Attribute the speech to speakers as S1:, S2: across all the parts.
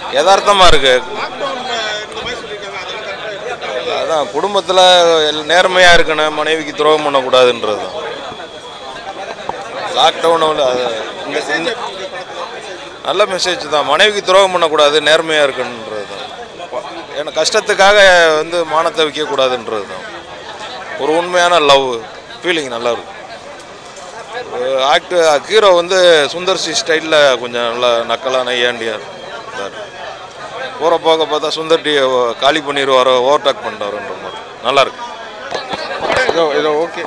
S1: யதார்த்தமாக இருக்கு அதான் குடும்பத்தில் நேர்மையாக இருக்கணும் மனைவிக்கு துரோகம் பண்ணக்கூடாதுன்றது தான் லாக்டவுனில் அது இந்த இந்த- நல்ல மெசேஜ் தான் மனைவிக்கு துரோகம் பண்ணக்கூடாது நேர்மையாக இருக்கணுன்றது தான் ஏன்னா கஷ்டத்துக்காக வந்து மானத்தை விற்கக்கூடாதுன்றது தான் ஒரு உண்மையான லவ் ஃபீலிங் நல்லா இருக்கும் ஆக்டு ஹீரோ வந்து சுந்தர்சி ஸ்டைலில் கொஞ்சம் நல்லா நக்கலாக நையாண்டியாக இருந்தார் போகிற போக பார்த்தா சுந்தர் டி காலி பண்ணிடுவாரோ ஓவர்டேக் பண்ணிட்டாருன்ற மாதிரி நல்லா இருக்கு
S2: இதோ இதோ ஓகே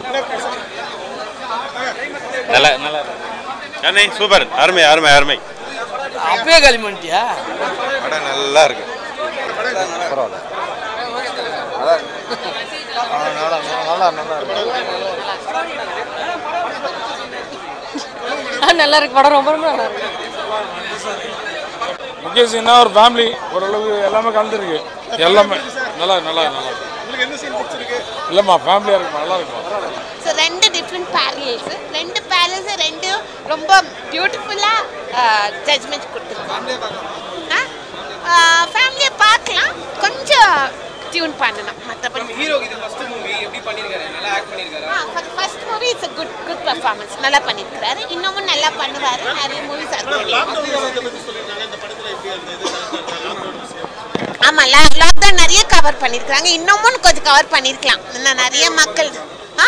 S3: நல்லா நல்லா அண்ணே சூப்பர் அருமை அருமை அருமை
S4: அப்பயே காலி பண்ணிட்டியா
S2: படம் நல்லா இருக்கு
S5: நல்லா இருக்கு படம் ரொம்ப ரொம்ப நல்லா இருக்கு
S6: முக்கிய சீனா ஒரு ஃபேமிலி ஓரளவு எல்லாமே கலந்துருக்கு எல்லாமே நல்லா நல்லா நல்லா இல்லைம்மா ஃபேமிலியாக இருக்குமா நல்லா இருக்குமா
S7: ஸோ ரெண்டு டிஃப்ரெண்ட் பேரல்ஸ் ரெண்டு பேரல்ஸ் ரெண்டு ரொம்ப பியூட்டிஃபுல்லாக ஜட்ஜ்மெண்ட் கொடுத்துருக்கோம் ஃபேமிலியை பார்க்கலாம் கொஞ்சம் டியூன் பண்ணணும் மற்றபடி
S4: ஹீரோ இது ஃபர்ஸ்ட் மூவி எப்படி பண்ணிருக்காரு நல்லா ஆக்ட் பண்ணிருக்காரு
S7: first movie it's a good good performance நல்லா பண்ணியிருக்கிறாரு இன்னமும் நல்லா பண்ணுவார் நிறைய மூவிஸ் ஆமாம் லாக்டவுன் நிறைய கவர் பண்ணியிருக்கிறாங்க இன்னமும் கொஞ்சம் கவர் பண்ணியிருக்கலாம் இன்னும் நிறைய மக்கள் ஆ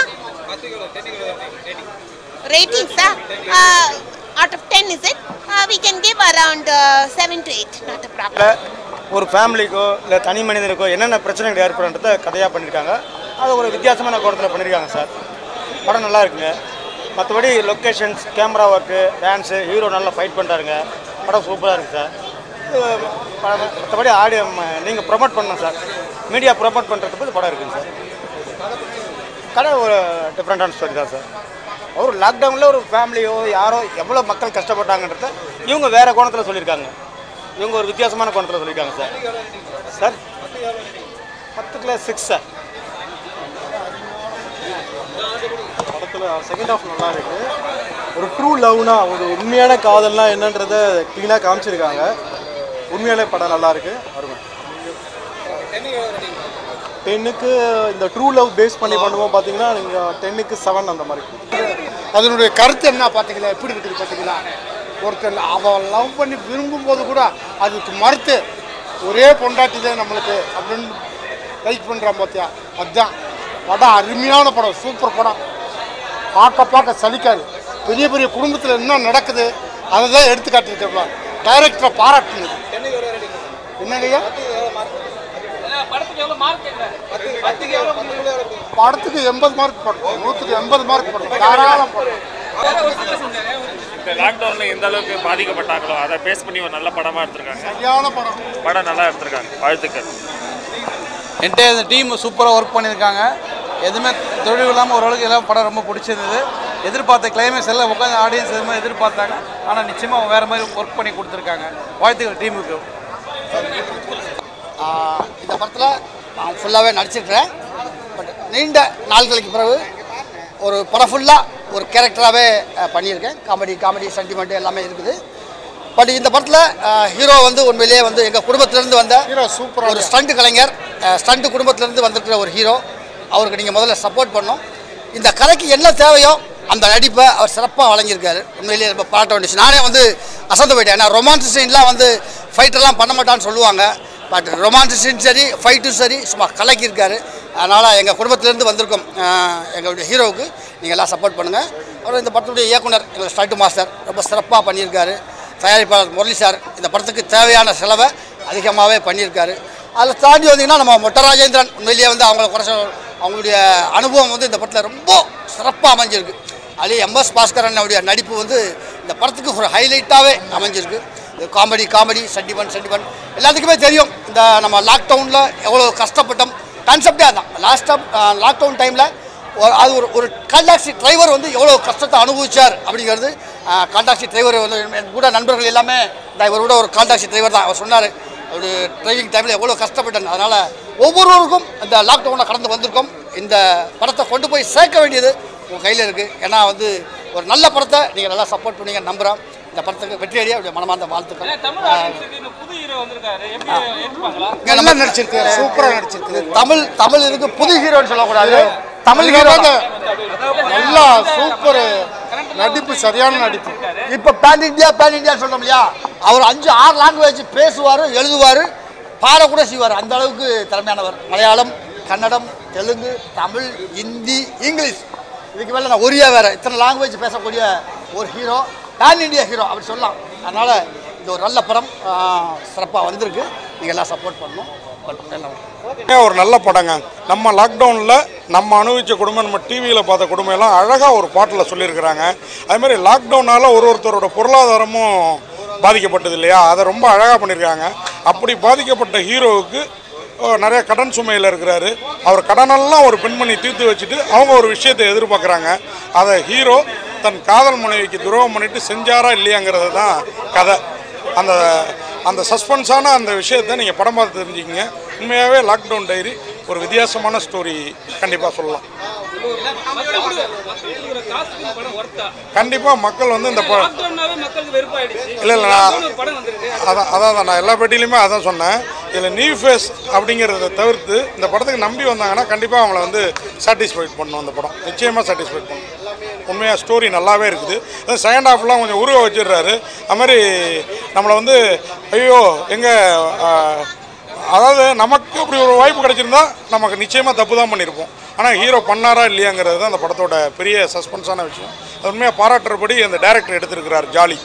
S7: ரேட்டிங்ஸா out of ten is it we can give around seven to eight not a problem
S8: ஒரு ஃபேமிலிக்கோ இல்லை தனி மனிதனுக்கோ என்னென்ன பிரச்சனைகள் ஏற்படுன்றத கதையாக பண்ணியிருக்காங்க அது ஒரு வித்தியாசமான கோணத்தில் பண்ணியிருக்காங்க சார் படம் நல்லா இருக்குங்க மற்றபடி locations camera work dance hero நல்லா ஃபைட் பண்ணுறாருங்க படம் சூப்பராக இருக்குது சார் இது படம் மற்றபடி ஆடியோ நீங்கள் ப்ரொமோட் பண்ணணும் சார் மீடியா ப்ரொமோட் பண்ணுறதுக்கு இது படம் இருக்குங்க சார் கதை ஒரு டிஃப்ரெண்ட்டான ஸ்டோரி தான் சார் ஒரு லாக்டவுனில் ஒரு ஃபேமிலியோ யாரோ எவ்வளோ மக்கள் கஷ்டப்பட்டாங்கன்றத இவங்க வேறு கோணத்தில் சொல்லியிருக்காங்க இவங்க ஒரு வித்தியாசமான கோணத்தில் சொல்லியிருக்காங்க சார் சார் பத்துக்குள்ள சிக்ஸ் சார்
S9: படத்தில் செகண்ட் ஹாஃப் நல்லா இருக்கு ஒரு ட்ரூ லவ்னா ஒரு உண்மையான காதல்னா என்னன்றதை க்ளீனாக காமிச்சிருக்காங்க உண்மையாலே படம் நல்லா இருக்கு அருமை டென்னுக்கு இந்த ட்ரூ லவ் பேஸ் பண்ணி பண்ணுவோம் பார்த்தீங்கன்னா நீங்கள் டென்னுக்கு செவன் அந்த மாதிரி
S10: அதனுடைய கருத்து என்ன பார்த்தீங்களா எப்படி இருக்குது பார்த்தீங்களா ஒருத்தர் அவள் லவ் பண்ணி விரும்பும் போது கூட அதுக்கு மறுத்து ஒரே பொண்டாட்டி தான் நம்மளுக்கு அப்படின்னு லைக் பண்ணுறான் பார்த்தியா அதுதான் படம் அருமையான படம் சூப்பர் படம் பார்க்க பார்க்க சலிக்காது பெரிய பெரிய குடும்பத்தில் என்ன நடக்குது அதை தான் எடுத்து காட்டியிருக்கிறோம் டைரக்டரை பாராட்டுனது என்னங்கய்யா
S4: படத்துக்கு எவ்வளவு மார்க் கேட்கறாரு பத்துக்கு எவ்வளவு
S10: படத்துக்கு எண்பது மார்க் போடும் நூற்றுக்கு எண்பது மார்க் போடும் தாராளம் போடும்
S11: இந்த லாக்டவுனில் எந்த அளவுக்கு பாதிக்கப்பட்டாங்களோ அதை பேஸ் பண்ணி ஒரு நல்ல படமாக எடுத்திருக்காங்க
S10: சரியான படம்
S11: படம் நல்லா எடுத்திருக்காங்க வாழ்த்துக்கள்
S4: என்கிட்ட இந்த டீம் சூப்பராக ஒர்க் பண்ணியிருக்காங்க எதுவுமே தொழில் இல்லாமல் ஓரளவுக்கு எல்லாம் படம் ரொம்ப பிடிச்சிருந்தது எதிர்பார்த்த கிளைமேக்ஸ் எல்லாம் உட்காந்து ஆடியன்ஸ் எது மாதிரி எதிர்பார்த்தாங்க ஆனால் நிச்சயமாக வேறு மாதிரி ஒர்க் பண்ணி கொடுத்துருக்காங்க வாழ்த்துக்கள் டீமுக்கு
S12: ஆஹ் இந்த படத்தில் நான் ஃபுல்லாகவே நடிச்சிருக்கிறேன் பட் நீண்ட நாட்களுக்கு பிறகு ஒரு படம் ஃபுல்லாக ஒரு கேரக்டராகவே பண்ணியிருக்கேன் காமெடி காமெடி சென்டிமெண்ட் எல்லாமே இருக்குது பட் இந்த படத்தில் ஹீரோ வந்து உண்மையிலேயே வந்து எங்கள் குடும்பத்திலேருந்து வந்த ஒரு ஸ்டண்ட் கலைஞர் ஸ்டண்ட் குடும்பத்திலேருந்து வந்திருக்கிற ஒரு ஹீரோ அவருக்கு நீங்கள் முதல்ல சப்போர்ட் பண்ணோம் இந்த கதைக்கு என்ன தேவையோ அந்த நடிப்பை அவர் சிறப்பாக வழங்கியிருக்காரு உண்மையிலேயே ரொம்ப பாராட்ட வேண்டிய விஷயம். நானே வந்து அசந்து போயிட்டேன் ஏன்னா ரொமான்ஸ் சீன்லாம் வந்து ஃபைட்டெல்லாம் பண்ண மாட்டான்னு சொல்லுவாங்க பட் ரொமான்ஸ் சீன் சரி ஃபைட்டும் சரி சும்மா கலக்கியிருக்காரு அதனால் எங்கள் குடும்பத்திலேருந்து வந்திருக்கோம் ஆஹ் எங்களுடைய ஹீரோவுக்கு நீங்கள் எல்லாம் சப்போர்ட் பண்ணுங்கள் அப்புறம் இந்த படத்துடைய இயக்குனர் எங்கள் ஸ்டண்ட் மாஸ்டர் ரொம்ப சிறப்பாக பண்ணியிருக்காரு தயாரிப்பாளர் முரளி சார் இந்த படத்துக்கு தேவையான செலவை அதிகமாகவே பண்ணியிருக்காரு அதில் தாண்டி வந்தீங்கன்னா நம்ம மொட்ட ராஜேந்திரன் உண்மையிலேயே வந்து அவங்கள குறைச்ச அவங்களுடைய அனுபவம் வந்து இந்த படத்தில் ரொம்ப சிறப்பாக அமைஞ்சிருக்கு அதுலேயே எம்எஸ் பாஸ்கரன் அவருடைய நடிப்பு வந்து இந்த படத்துக்கு ஒரு ஹைலைட்டாகவே அமைஞ்சிருக்கு இது காமெடி காமெடி சென்டிமெண்ட் சென்டிமெண்ட் எல்லாத்துக்குமே தெரியும் இந்த நம்ம லாக்டவுனில் எவ்வளோ கஷ்டப்பட்டோம் கான்செப்டே அதான் லாஸ்ட் டைம் லாக்டவுன் டைமில் அது ஒரு ஒரு கால்டாக்சி டிரைவர் வந்து எவ்வளோ கஷ்டத்தை அனுபவிச்சார் அப்படிங்கிறது கால்டாக்சி டிரைவர் வந்து என் கூட நண்பர்கள் எல்லாமே இந்த இவர் கூட ஒரு கால்டாக்சி டிரைவர் தான் அவர் சொன்னார் அவர் டிரைவிங் டைமில் எவ்வளோ கஷ்டப்பட்டேன் அதனால் ஒவ்வொருவருக்கும் இந்த லாக்டவுனில் கடந்து வந்திருக்கோம் இந்த படத்தை கொண்டு போய் சேர்க்க வேண்டியது உங்கள் கையில் இருக்குது ஏன்னா வந்து ஒரு நல்ல படத்தை நீங்கள் நல்லா சப்போர்ட் பண்ணீங்க நம்புகிறோம் இந்த படத்துக்கு வெற்றியடைய அவருடைய மனமார்ந்த வாழ்த்துக்கள்
S4: தமிழ்
S12: ஆஹ்,
S4: ஆடியன்ஸுக்கு இந்த புது ஹீரோ
S11: ஹீரோ வந்திருக்காரு எப்படி ஏற்றுப்பாங்களா
S10: நல்லா நடிச்சிருக்கு சூப்பராக நடிச்சிருக்கு
S12: தமிழ் தமிழ் இதுக்கு புது ஹீரோன்னு சொல்லக்கூடாது தமிழ் ஹீரோ
S10: நல்லா சூப்பர் நடிப்பு சரியான நடிப்பு
S12: இப்போ பேன் இந்தியா பேன் இந்தியா சொல்றோம் இல்லையா அவர் அஞ்சு ஆறு லாங்குவேஜ் பேசுவார் எழுதுவார் பாட கூட செய்வார் அந்த அளவுக்கு திறமையானவர் மலையாளம் கன்னடம் தெலுங்கு தமிழ் ஹிந்தி இங்கிலீஷ் இதுக்கு மேலே நான் ஒரியா வேற இத்தனை லாங்குவேஜ் பேசக்கூடிய ஒரு ஹீரோ பேன் இந்தியா ஹீரோ அப்படி சொல்லலாம் அதனால் இது ஒரு நல்ல படம் சிறப்பாக வந்திருக்கு நீங்கள் எல்லாம் சப்போர்ட் பண்ணணும் எல்லாம்
S6: ஒரு நல்ல படங்க நம்ம லாக்டவுனில் நம்ம அனுபவித்த குடும்பம் நம்ம டிவியில் பார்த்த குடும்பம் எல்லாம் அழகாக ஒரு பாட்டில் சொல்லியிருக்கிறாங்க அது மாதிரி லாக்டவுனால் ஒரு ஒருத்தரோட பொருளாதாரமும் பாதிக்கப்பட்டது இல்லையா அதை ரொம்ப அழகாக பண்ணியிருக்காங்க அப்படி பாதிக்கப்பட்ட ஹீரோவுக்கு அஹ், நிறைய கடன் சுமையில் இருக்கிறாரு அவர் கடனெல்லாம் ஒரு பெண்மணி தீர்த்து வச்சுட்டு அவங்க ஒரு விஷயத்தை எதிர்பார்க்குறாங்க அதை ஹீரோ தன் காதல் மனைவிக்கு துரோகம் பண்ணிட்டு செஞ்சாரா இல்லையாங்கிறது தான் கதை அந்த அந்த சஸ்பென்ஸான அந்த விஷயத்தை நீங்கள் படம் பார்த்து தெரிஞ்சுக்கிங்க உண்மையாகவே லாக்டவுன் டைரி ஒரு வித்தியாசமான ஸ்டோரி கண்டிப்பாக சொல்லலாம்
S11: படம் ஒர்த்தா
S6: கண்டிப்பாக மக்கள் வந்து இந்த ப
S11: லாக்டவுன்னாவே மக்களுக்கு வெறுப்பாயிடுச்சு
S6: இல்லை இல்லை நான்
S11: ஒரு படம் வந்திருக்கு
S6: அதான் அதான் நான் எல்லா பேட்டிலையுமே அதான் சொன்னேன் இதில் நியூ ஃபேஸ் அப்படிங்கிறத தவிர்த்து இந்த படத்துக்கு நம்பி வந்தாங்கன்னா கண்டிப்பாக அவங்கள வந்து சாட்டிஸ்ஃபைட் பண்ணும் அந்த படம் நிச்சயமாக சாட்டிஸ்ஃபைட் பண்ணும் உண்மையாக ஸ்டோரி நல்லாவே இருக்குது அது செகண்ட் ஹாஃப்லாம் கொஞ்சம் உருவ வச்சிடுறாரு அது மாதிரி நம்மளை வந்து ஐயோ எங்கே அதாவது நமக்கு அப்படி ஒரு வாய்ப்பு கிடைச்சிருந்தா நமக்கு நிச்சயமாக தப்பு தான் பண்ணியிருப்போம் ஆனால் ஹீரோ பண்ணாரா இல்லையாங்கிறது தான் அந்த படத்தோட பெரிய சஸ்பென்ஸான விஷயம் அது உண்மையாக பாராட்டுறபடி அந்த டைரக்டர் எடுத்திருக்கிறார் ஜாலி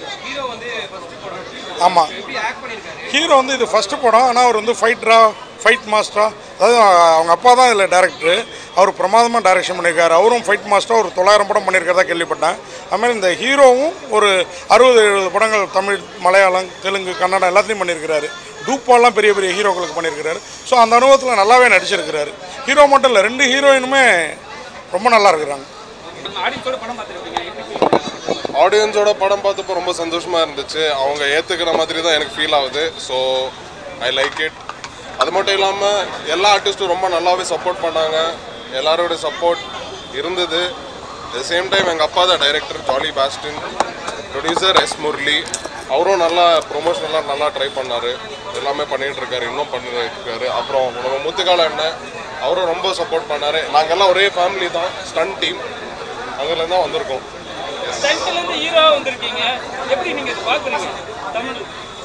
S6: ஆமாம் ஹீரோ வந்து இது ஃபஸ்ட்டு படம் ஆனால் அவர் வந்து ஃபைட்டரா ஃபைட் மாஸ்டரா அதாவது அவங்க அப்பா தான் இதில் டேரக்டரு அவர் பிரமாதமாக டைரக்ஷன் பண்ணியிருக்காரு அவரும் ஃபைட் மாஸ்டராக ஒரு தொள்ளாயிரம் படம் பண்ணியிருக்கிறதா கேள்விப்பட்டேன் அதுமாதிரி இந்த ஹீரோவும் ஒரு அறுபது எழுபது படங்கள் தமிழ் மலையாளம் தெலுங்கு கன்னடம் எல்லாத்தையும் பண்ணியிருக்கிறாரு டூப்பாலாம் பெரிய பெரிய ஹீரோக்களுக்கு பண்ணியிருக்கிறாரு ஸோ அந்த அனுபவத்தில் நல்லாவே நடிச்சிருக்கிறாரு ஹீரோ மட்டும் இல்லை ரெண்டு ஹீரோயினுமே ரொம்ப நல்லா இருக்கிறாங்க
S11: ஆடியன்ஸோட படம் பார்த்துருப்பீங்க
S2: ஆடியன்ஸோட படம் பார்த்தப்போ ரொம்ப சந்தோஷமாக இருந்துச்சு அவங்க ஏற்றுக்கிற மாதிரி தான் எனக்கு ஃபீல் ஆகுது ஸோ ஐ லைக் இட் அது மட்டும் இல்லாமல் எல்லா ஆர்டிஸ்ட்டும் ரொம்ப நல்லாவே சப்போர்ட் பண்ணாங்க எல்லாரோட சப்போர்ட் இருந்தது த சேம் டைம் எங்கள் அப்பா தான் director Jolly Bastin producer S Murali அவரும் நல்லா ப்ரொமோஷனலாக நல்லா ட்ரை பண்ணார் எல்லாமே பண்ணிகிட்டு இருக்காரு இன்னும் பண்ணிட்டு இருக்காரு அப்புறம் நம்ம முத்துக்கால அண்ணன் அவரும் ரொம்ப சப்போர்ட் பண்ணார் நாங்கள் எல்லாம் ஒரே ஃபேமிலி தான் ஸ்டன் டீம் அங்கேருந்து தான் வந்திருக்கோம்
S11: ஸ்டண்ட்ல இருந்து ஹீரோ வந்திருக்கீங்க எப்படி நீங்க இது பாக்குறீங்க தமிழ்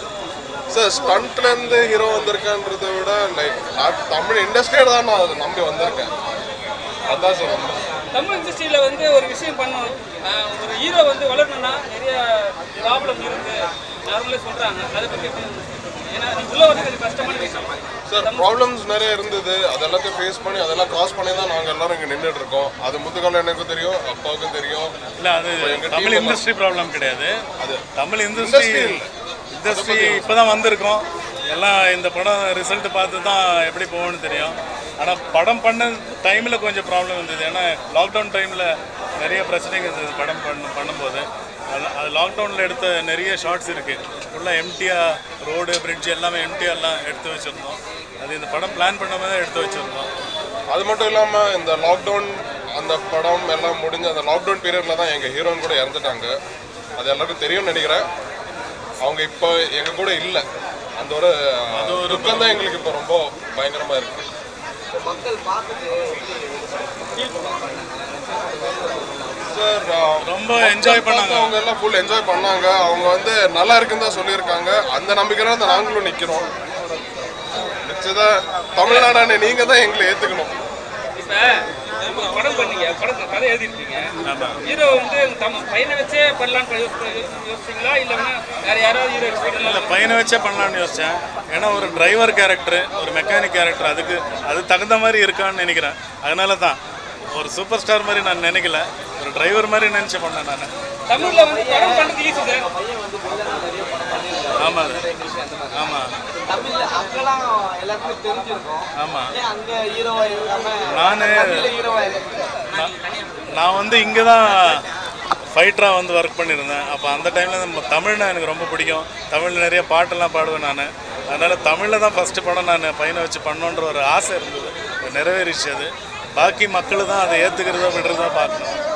S2: சார் ஸ்டண்ட்லேருந்து ஹீரோ வந்திருக்கேன்றதை விட லைக் நான் தமிழ் இண்டஸ்ட்ரியோட தான் நான் அதை நம்பி வந்திருக்கேன் அதான் சார் உண்மை.
S11: தமிழ் இண்டஸ்ட்ரியில வந்து ஒரு விஷயம் பண்ணணும் ஆஹ் ஒரு ஹீரோ வந்து வளரணும்னா நிறைய ப்ராப்ளம் இருக்கு நார்மலே சொல்றாங்க அதை பத்தி எப்படி நீங்க சொல்றீங்க? ஏன்னா நீங்க உள்ள வந்து கொஞ்சம் கஷ்டமான விஷயம்
S2: சார் ப்ராப்ளம்ஸ் நிறைய இருந்தது அது எல்லாத்தையும் ஃபேஸ் பண்ணி அதெல்லாம் கிராஸ் பண்ணி தான் நாங்கள் எல்லாரும் இங்கே நின்றுட்டு இருக்கோம் அது முத்துக்கால எனக்கும் தெரியும் அப்பாவுக்கும் தெரியும்
S5: இல்லை அது
S2: இப்ப எங்க
S5: தமிழ்
S2: team
S5: இண்டஸ்ட்ரி ப்ராப்ளம் கிடையாது
S2: அது
S5: தமிழ் இண்டஸ்ட்ரி
S2: Industry இல்ல.
S5: இண்டஸ்ட்ரி இப்போ தான் வந்திருக்கோம் எல்லாம் இந்த படம் ரிசல்ட் பார்த்து தான் எப்படி போகும்னு தெரியும் ஆனால் படம் பண்ண டைமில் கொஞ்சம் ப்ராப்ளம் இருந்தது ஏன்னா லாக்டவுன் டைமில் நிறைய பிரச்சனைகள் இருந்தது படம் பண்ண பண்ணும்போது அது அது லாக்டவுனில் எடுத்த நிறைய ஷார்ட்ஸ் இருக்குது ஃபுல்லாக எம்டியாக ரோடு பிரிட்ஜ் எல்லாமே எம்டிஆர்லாம் எடுத்து வச்சுருந்தோம் அது இந்த படம் பிளான் பண்ணும்போது எடுத்து வச்சுருந்தோம்
S2: அது மட்டும் இல்லாமல் இந்த லாக்டவுன் அந்த படம் எல்லாம் முடிஞ்ச அந்த லாக்டவுன் பீரியடில் தான் எங்கள் ஹீரோயின் கூட இறந்துட்டாங்க அது எல்லாருக்கும் தெரியும்னு நினைக்கிறேன் அவங்க இப்போ எங்கள் கூட இல்லை அந்த ஒரு துக்கம் தான் எங்களுக்கு இப்போ ரொம்ப பயங்கரமாக இருக்குது சார்
S5: ரொம்ப enjoy பண்ணாங்க.
S2: அவங்க எல்லாம் ஃபுல் என்ஜாய் பண்ணாங்க அவங்க வந்து நல்லா இருக்குன்னு தான் சொல்லியிருக்காங்க அந்த நம்பிக்கையில தான் நாங்களும் நிற்கிறோம் நிச்சயதான் தமிழ்நாடான நீங்கள் தான் எங்களை ஏற்றுக்கணும்
S11: இப்ப இப்ப படம் பண்ணீங்க படம் கதை எழுதிருக்கீங்க ஹீரோ வந்து தம் பையனை வச்சே பண்ணலாம்னு யோசி- யோசிச்சீங்களா இல்லைன்னா வேற யாராவது ஹீரோ
S5: இல்லை
S11: பண்ணலாம்
S5: பையனை வச்சே பண்ணலான்னு யோசித்தேன் ஏன்னா ஒரு டிரைவர் கேரக்டர் ஒரு மெக்கானிக் கேரக்டர் அதுக்கு அது தகுந்த மாதிரி இருக்கான்னு நினைக்கிறேன் அதனால தான் ஒரு சூப்பர் ஸ்டார் மாதிரி நான் நினைக்கல ஒரு டிரைவர் மாதிரி நினச்சி பண்ணேன் நான்
S11: தமிழ்ல வந்து படம் பண்றது ஈஸி சார்
S5: ஆமாம் ஆமாம்
S13: தமிழ்ல அங்கெல்லாம் எல்லாருக்குமே தெரிஞ்சிருக்கும்
S5: ஆமாம்
S13: ஏன் அங்க ஹீரோவா இல்லாம
S5: நான்
S13: தமிழ்ல ஹீரோவா
S5: நான் வந்து இங்கே தான் ஃபைட்டராக வந்து ஒர்க் பண்ணியிருந்தேன் அப்போ அந்த டைமில் நம்ம தமிழ்னா எனக்கு ரொம்ப பிடிக்கும் தமிழில் நிறைய பாட்டெல்லாம் பாடுவேன் நான் அதனால் தமிழில் தான் ஃபஸ்ட்டு படம் நான் பையனை வச்சு பண்ணோன்ற ஒரு ஆசை இருந்தது அது நிறைவேறிச்சு அது பாக்கி மக்கள் தான் அதை ஏற்றுக்கிறதோ விடுறதோ பார்க்கணும்